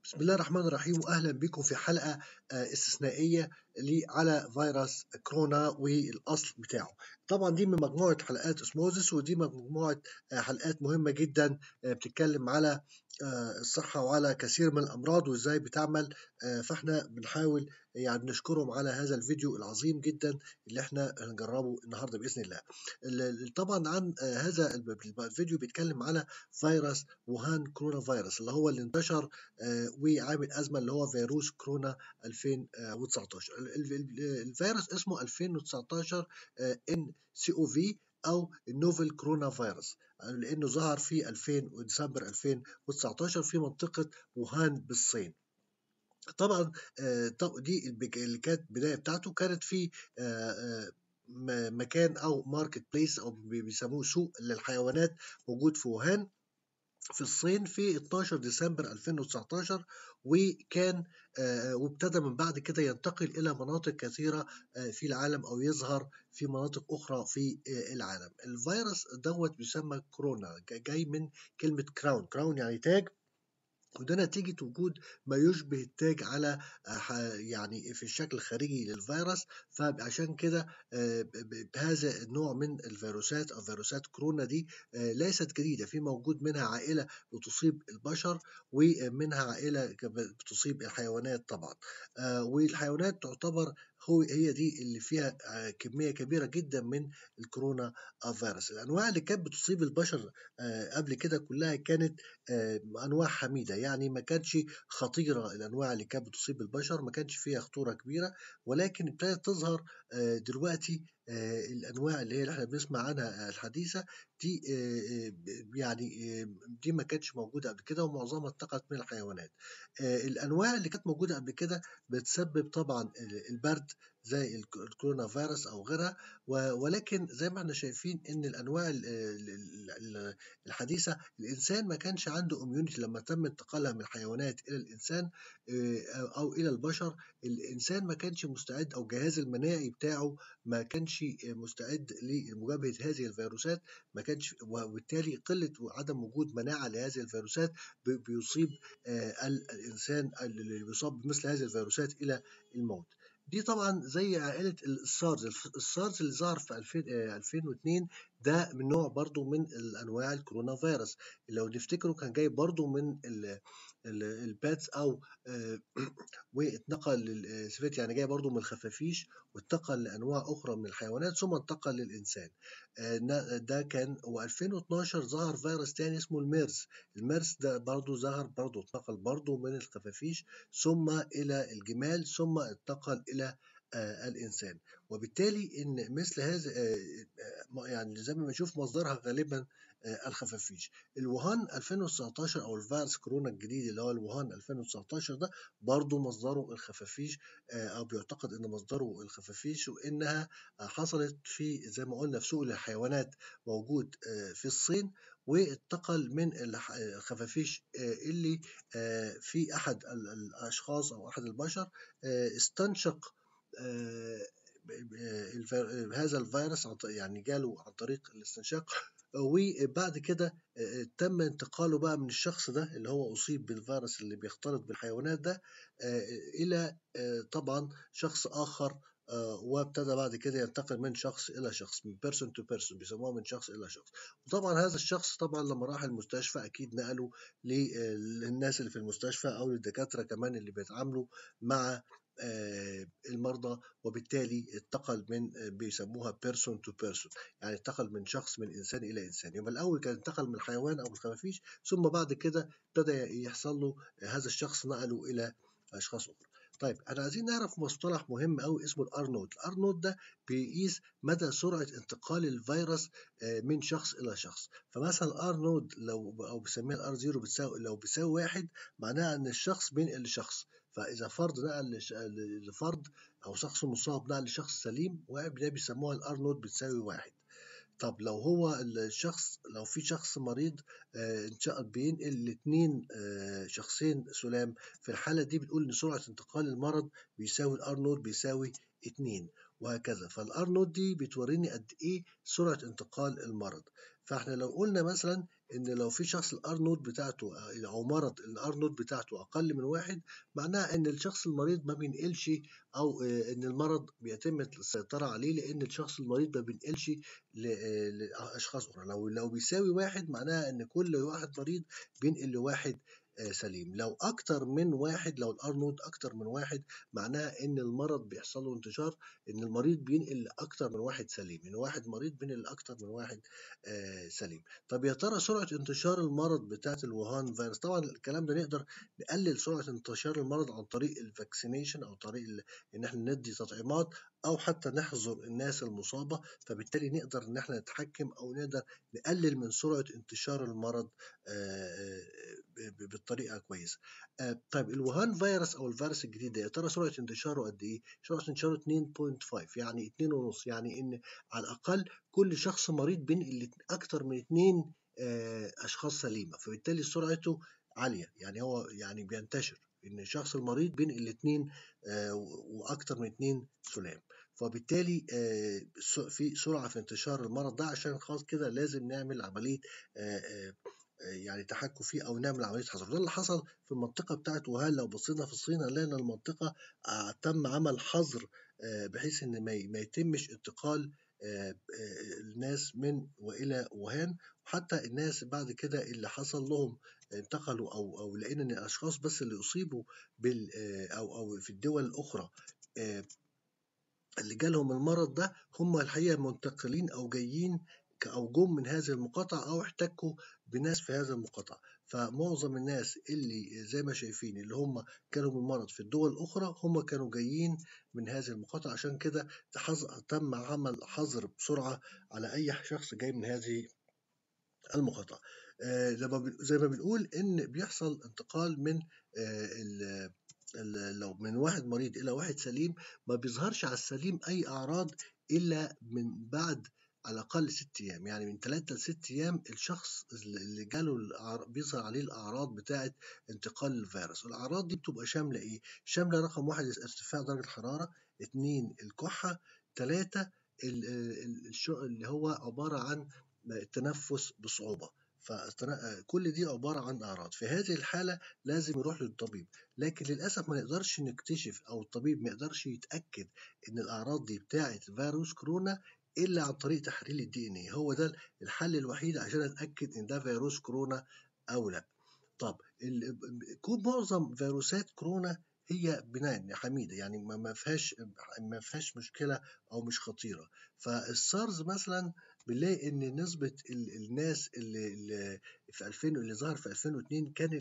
بسم الله الرحمن الرحيم واهلا بكم في حلقه استثنائيه على فيروس كورونا والاصل بتاعه. طبعا دي من مجموعه حلقات اسموزس ودي مجموعه حلقات مهمه جدا بتتكلم على الصحه وعلى كثير من الامراض وازاي بتعمل فاحنا بنحاول يعني نشكرهم على هذا الفيديو العظيم جدا اللي احنا هنجربه النهارده باذن الله. طبعا عن هذا الفيديو بيتكلم على فيروس ووهان كورونا فيروس اللي هو اللي انتشر وعامل ازمه اللي هو فيروس كورونا 2019 الفيروس اسمه 2019 ان سي او في او النوفل كورونا فيروس لانه ظهر في 2000 ديسمبر 2019 في منطقه ووهان بالصين طبعا دي اللي كانت البدايه بتاعته كانت في مكان او ماركت بليس او بيسموه سوق للحيوانات موجود في ووهان في الصين في 12 ديسمبر 2019 وكان وابتدى من بعد كده ينتقل إلى مناطق كثيرة في العالم أو يظهر في مناطق أخرى في العالم الفيروس دوت بيسمى كورونا جاي من كلمة كراون كراون يعني تاج وده نتيجة وجود ما يشبه التاج على يعني في الشكل الخارجي للفيروس فعشان كده بهذا النوع من الفيروسات أو فيروسات كورونا دي ليست جديدة في موجود منها عائلة بتصيب البشر ومنها عائلة بتصيب الحيوانات طبعا والحيوانات تعتبر هو هي دي اللي فيها كميه كبيره جدا من الكورونا فيروس الانواع اللي كانت بتصيب البشر قبل كده كلها كانت انواع حميده يعني ما كانتش خطيره الانواع اللي كانت بتصيب البشر ما كانش فيها خطوره كبيره ولكن ابتدت تظهر دلوقتي الانواع اللي هي اللي احنا بنسمع عنها الحديثه دي يعني دي ما كانتش موجوده قبل كده ومعظمها انتقلت من الحيوانات الانواع اللي كانت موجوده قبل كده بتسبب طبعا البرد زي الكورونا فيروس او غيرها ولكن زي ما احنا شايفين ان الانواع الحديثه الانسان ما كانش عنده اميونيتي لما تم انتقالها من الحيوانات الى الانسان او الى البشر الانسان ما كانش مستعد او الجهاز المناعي بتاعه ما كانش مستعد لمجابهه هذه الفيروسات ما كانش وبالتالي قله وعدم وجود مناعه لهذه الفيروسات بيصيب الانسان اللي بيصاب بمثل هذه الفيروسات الى الموت دي طبعا زي عائلة السارز السارز اللي ظهر في 2002 ده من نوع برضو من الأنواع الكورونا فيروس لو نفتكروا كان جاي برضو من الباتس أو واتنقل للسفيت يعني جاي برضو من الخفافيش واتنقل لأنواع أخرى من الحيوانات ثم انتقل للإنسان ده كان و2012 ظهر فيروس تاني اسمه الميرس الميرس ده برضو ظهر برضو اتنقل برضو من الخفافيش ثم إلى الجمال ثم انتقل إلى الإنسان وبالتالي إن مثل هذا يعني زي ما بنشوف مصدرها غالبا الخفافيش الوهان 2019 أو الفيروس كورونا الجديد اللي هو الوهان 2019 ده برضه مصدره الخفافيش أو بيعتقد إن مصدره الخفافيش وإنها حصلت في زي ما قلنا في سوق الحيوانات موجود في الصين وانتقل من الخفافيش اللي في أحد الأشخاص أو أحد البشر استنشق هذا الفيروس يعني جاله عن طريق الاستنشاق وبعد كده تم انتقاله بقى من الشخص ده اللي هو أصيب بالفيروس اللي بيختلط بالحيوانات ده إلى طبعا شخص آخر وابتدى بعد كده ينتقل من شخص الى شخص من بيرسون تو بيرسون بيسموها من شخص الى شخص وطبعا هذا الشخص طبعا لما راح المستشفى اكيد نقله للناس اللي في المستشفى او للدكاتره كمان اللي بيتعاملوا مع المرضى وبالتالي انتقل من بيسموها بيرسون تو بيرسون يعني انتقل من شخص من انسان الى انسان يبقى الاول كان انتقل من الحيوان او الخفافيش ثم بعد كده ابتدى يحصل له هذا الشخص نقله الى اشخاص اخرى طيب احنا عايزين نعرف مصطلح مهم قوي اسمه الار نود الار نود ده بيقيس مدى سرعه انتقال الفيروس من شخص الى شخص فمثلا الار نود لو او بنسميها الار زيرو بتساوي لو بيساوي واحد معناها ان الشخص بينقل لشخص فاذا فرد نقل لفرد او شخص مصاب نقل لشخص سليم ده بيسموها الار نود بتساوي واحد طب لو هو الشخص لو في شخص مريض بينقل الاثنين شخصين سلام في الحالة دي بتقول إن سرعة انتقال المرض بيساوي الار نود بيساوي اتنين وهكذا فالار نود دي بتوريني قد ايه سرعة انتقال المرض فاحنا لو قلنا مثلا ان لو في شخص الار نوت بتاعته او مرض الار نوت بتاعته اقل من واحد معناها ان الشخص المريض ما بينقلش او ان المرض بيتم السيطره عليه لان الشخص المريض ما بينقلش لاشخاص اخرى لو لو بيساوي واحد معناها ان كل واحد مريض بينقل لواحد سليم لو اكتر من واحد لو الار نوت اكتر من واحد معناها ان المرض بيحصل له انتشار ان المريض بينقل لاكتر من واحد سليم ان واحد مريض بينقل لاكتر من واحد آه سليم طب يا ترى سرعه انتشار المرض بتاعه الوهان فيروس طبعا الكلام ده نقدر نقلل سرعه انتشار المرض عن طريق الفاكسينيشن او طريق ان احنا ندي تطعيمات او حتى نحظر الناس المصابه فبالتالي نقدر ان احنا نتحكم او نقدر نقلل من سرعه انتشار المرض آه بالطريقه كويسه. آه طيب الوهان فيروس او الفيروس الجديد ده يا ترى سرعه انتشاره قد ايه؟ سرعه انتشاره 2.5 يعني 2.5 يعني ان على الاقل كل شخص مريض بينقل اكتر من 2 آه اشخاص سليمه فبالتالي سرعته عاليه يعني هو يعني بينتشر ان الشخص المريض بينقل اثنين آه واكتر من اثنين سلام فبالتالي في سرعه في انتشار المرض ده عشان خاص كده لازم نعمل عمليه يعني تحكم فيه او نعمل عمليه حظر ده اللي حصل في المنطقه بتاعت وهان لو بصينا في الصين هنلاقي المنطقه تم عمل حظر بحيث ان ما يتمش انتقال الناس من والى وهان وحتى الناس بعد كده اللي حصل لهم انتقلوا او او لقينا ان الاشخاص بس اللي اصيبوا بال او او في الدول الاخرى اللي جالهم المرض ده هم الحقيقه منتقلين او جايين او جم من هذه المقاطعه او احتكوا بناس في هذا المقاطعه فمعظم الناس اللي زي ما شايفين اللي هم كانوا من المرض في الدول الاخرى هم كانوا جايين من هذه المقاطعه عشان كده تم عمل حظر بسرعه على اي شخص جاي من هذه المقاطعه آه لما زي ما بنقول ان بيحصل انتقال من آه لو من واحد مريض الى واحد سليم ما بيظهرش على السليم اي اعراض الا من بعد على الاقل ست ايام يعني من ثلاثة لست ايام الشخص اللي جاله بيظهر عليه الاعراض بتاعه انتقال الفيروس الاعراض دي بتبقى شامله ايه شامله رقم واحد ارتفاع درجه الحراره اثنين الكحه ثلاثة اللي هو عباره عن التنفس بصعوبه فكل دي عبارة عن أعراض في هذه الحالة لازم يروح للطبيب لكن للأسف ما نقدرش نكتشف أو الطبيب ما يقدرش يتأكد إن الأعراض دي بتاعة فيروس كورونا إلا عن طريق تحليل الدي إن هو ده الحل الوحيد عشان أتأكد إن ده فيروس كورونا أو لا طب معظم فيروسات كورونا هي بناء حميدة يعني ما فيهاش ما فيهاش مشكلة أو مش خطيرة فالسارز مثلا بنلاقي ان نسبه الناس اللي, اللي في 2000 اللي ظهر في 2002 كان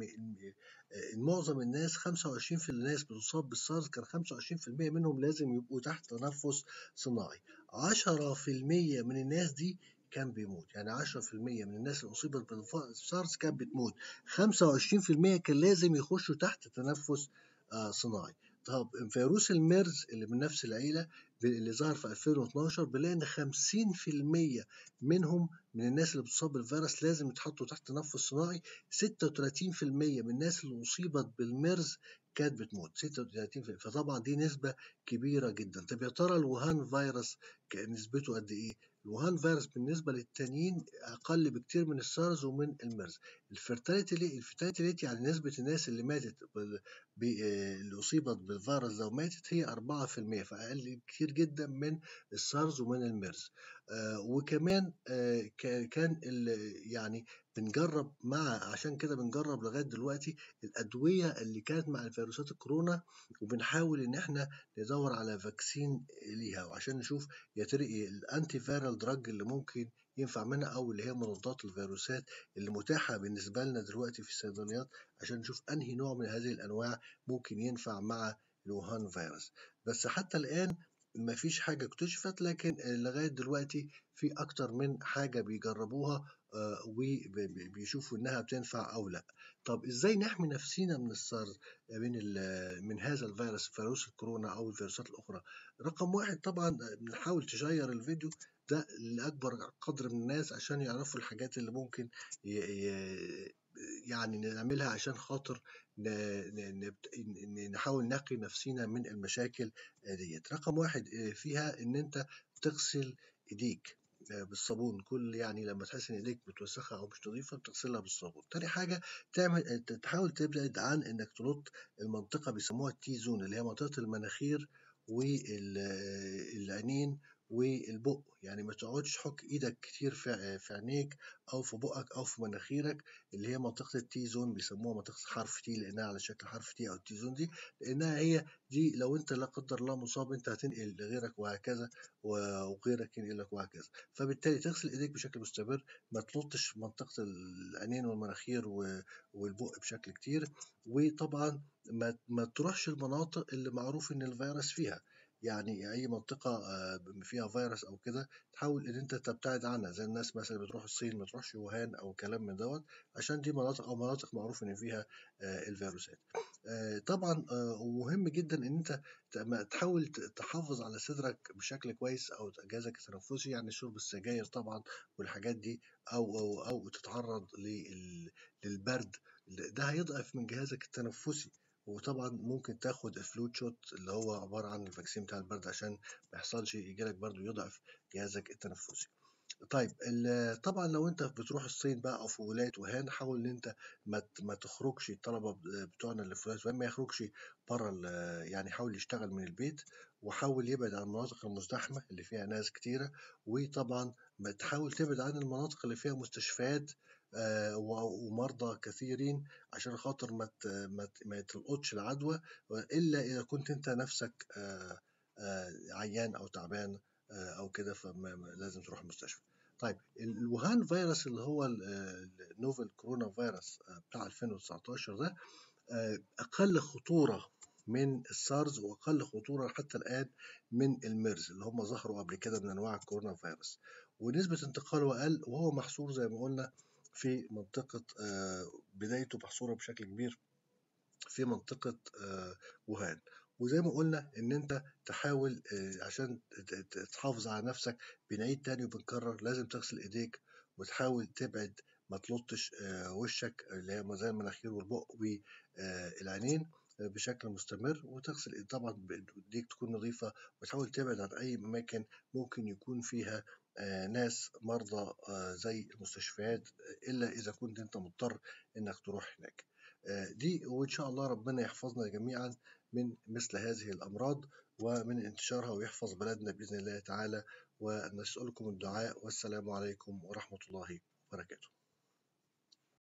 معظم الناس 25% الناس بتصاب بالسارز كان 25% منهم لازم يبقوا تحت تنفس صناعي 10% من الناس دي كان بيموت يعني 10% من الناس اللي اصيبت بالسارز كانت بتموت 25% كان لازم يخشوا تحت تنفس صناعي طب فيروس الميرز اللي من نفس العيلة اللي ظهر في 2012 بنلاقي ان 50% منهم من الناس اللي بتصاب بالفيروس لازم يتحطوا تحت تنفس صناعي 36% من الناس اللي اصيبت بالميرز كانت بتموت 36% فطبعا دي نسبة كبيرة جدا طب يا ترى الوهان فيروس نسبته قد ايه؟ الوهان فيروس بالنسبة للتانيين أقل بكتير من السارز ومن الميرز الفيرتاليتي ليه؟ الفيرتاليتي ريت يعني نسبة الناس اللي ماتت اللي أصيبت بالفيروس ده وماتت هي 4% فأقل كتير جدا من السارز ومن الميرز آه وكمان آه كان يعني بنجرب مع عشان كده بنجرب لغايه دلوقتي الادويه اللي كانت مع الفيروسات الكورونا وبنحاول ان احنا ندور على فاكسين ليها وعشان نشوف يا ترى الانتي فيرال دراج اللي ممكن ينفع منها او اللي هي مضادات الفيروسات اللي متاحه بالنسبه لنا دلوقتي في الصيدليات عشان نشوف انهي نوع من هذه الانواع ممكن ينفع مع الوهان فيروس بس حتى الان ما فيش حاجة اكتشفت لكن لغاية دلوقتي في أكتر من حاجة بيجربوها وبيشوفوا إنها بتنفع أو لأ. طب إزاي نحمي نفسينا من السارز من من هذا الفيروس فيروس الكورونا أو الفيروسات الأخرى؟ رقم واحد طبعا بنحاول تشير الفيديو ده لأكبر قدر من الناس عشان يعرفوا الحاجات اللي ممكن يعني نعملها عشان خاطر نحاول نقي نفسينا من المشاكل ديت رقم واحد فيها ان انت تغسل ايديك آه، بالصابون كل يعني لما تحس ان ايديك متوسخه او مش نظيفه بتغسلها بالصابون تاني حاجه تعمل آه، تحاول تبعد عن انك تنط المنطقه بيسموها التي زون اللي هي منطقه المناخير والعينين والبق يعني ما تقعدش تحك ايدك كتير في في عينيك او في بقك او في مناخيرك اللي هي منطقه التي زون بيسموها منطقه حرف تي لانها على شكل حرف تي او التي زون دي لانها هي دي لو انت لا قدر الله مصاب انت هتنقل لغيرك وهكذا وغيرك ينقل لك وهكذا فبالتالي تغسل ايديك بشكل مستمر ما تنطش منطقه العينين والمناخير والبق بشكل كتير وطبعا ما, ما تروحش المناطق اللي معروف ان الفيروس فيها يعني اي منطقه آه، فيها فيروس او كده تحاول ان انت تبتعد عنها زي الناس مثلا بتروح الصين ما تروحش ووهان او كلام من دوت عشان دي مناطق او مناطق معروف ان فيها آه، الفيروسات آه، طبعا ومهم جدا ان انت تحاول تحافظ على صدرك بشكل كويس او جهازك التنفسي يعني شرب السجاير طبعا والحاجات دي او او او تتعرض للبرد ده هيضعف من جهازك التنفسي وطبعا ممكن تاخد فلوت شوت اللي هو عبارة عن الفاكسين بتاع البرد عشان ما يحصلش يجيلك برد ويضعف جهازك التنفسي طيب طبعا لو انت بتروح الصين بقى او في ولايه وهان حاول ان انت ما ما تخرجش الطلبه بتوعنا اللي في ولايه وهان ما يخرجش بره يعني حاول يشتغل من البيت وحاول يبعد عن المناطق المزدحمه اللي فيها ناس كتيره وطبعا تحاول تبعد عن المناطق اللي فيها مستشفيات آه، ومرضى كثيرين عشان خاطر ما ما تلقطش العدوى الا اذا كنت انت نفسك آه، آه، عيان او تعبان او كده فلازم تروح المستشفى طيب الوهان فيروس اللي هو النوفل كورونا فيروس بتاع 2019 ده اقل خطوره من السارز واقل خطوره حتى الان من الميرز اللي هم ظهروا قبل كده من انواع الكورونا فيروس ونسبه انتقاله اقل وهو محصور زي ما قلنا في منطقة آه، بدايته محصورة بشكل كبير في منطقة آه، وهان وزي ما قلنا ان انت تحاول آه، عشان تحافظ على نفسك بنعيد تاني وبنكرر لازم تغسل ايديك وتحاول تبعد ما تلطش وشك اللي هي زي المناخير والبق والعينين بشكل مستمر وتغسل طبعا ايديك تكون نظيفه وتحاول تبعد عن اي اماكن ممكن يكون فيها آه، ناس مرضى آه، زي المستشفيات إلا إذا كنت أنت مضطر إنك تروح هناك آه، دي وإن شاء الله ربنا يحفظنا جميعا من مثل هذه الأمراض ومن انتشارها ويحفظ بلدنا بإذن الله تعالى ونسألكم الدعاء والسلام عليكم ورحمة الله وبركاته